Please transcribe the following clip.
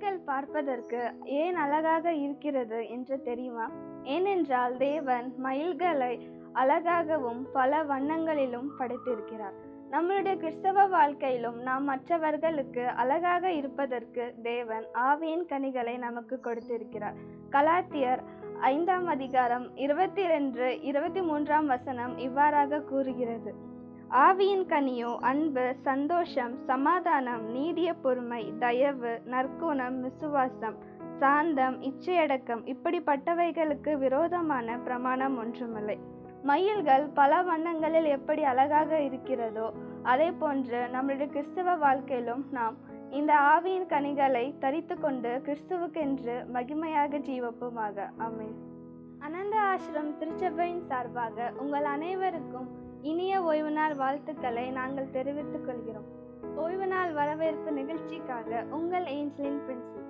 மயில்கள் பார்ப்பதற்கு ஏன் அழகாக இருக்கிறது என்று தெரியுமா ஏனென்றால் தேவன் மயில்களை அழகாகவும் பல வண்ணங்களிலும் படைத்திருக்கிறார் நம்மளுடைய கிறிஸ்தவ வாழ்க்கையிலும் நாம் மற்றவர்களுக்கு அழகாக இருப்பதற்கு தேவன் ஆவியின் கனிகளை நமக்கு கொடுத்திருக்கிறார் கலாத்தியர் ஐந்தாம் அதிகாரம் இருபத்தி ரெண்டு இருபத்தி மூன்றாம் வசனம் இவ்வாறாக கூறுகிறது ஆவியின் கனியோ அன்பு சந்தோஷம் சமாதானம் நீடிய பொறுமை தயவு நற்குணம் விசுவாசம் சாந்தம் இச்சையடக்கம் இப்படிப்பட்டவைகளுக்கு விரோதமான பிரமாணம் ஒன்றுமில்லை மயில்கள் பல வண்ணங்களில் எப்படி அழகாக இருக்கிறதோ அதே போன்று நம்மளுடைய கிறிஸ்தவ வாழ்க்கையிலும் நாம் இந்த ஆவியின் கனிகளை தரித்து கொண்டு கிறிஸ்துவுக்கென்று மகிமையாக ஜீவப்போமாக ஆமென் அனந்த ஆசிரம் திருச்சபையின் சார்பாக உங்கள் அனைவருக்கும் இனிய ஓய்வு நாள் வாழ்த்துக்களை நாங்கள் தெரிவித்துக் கொள்கிறோம் ஓய்வு நாள் வரவேற்பு நிகழ்ச்சிக்காக உங்கள் ஏஞ்சலின் பிரின்சி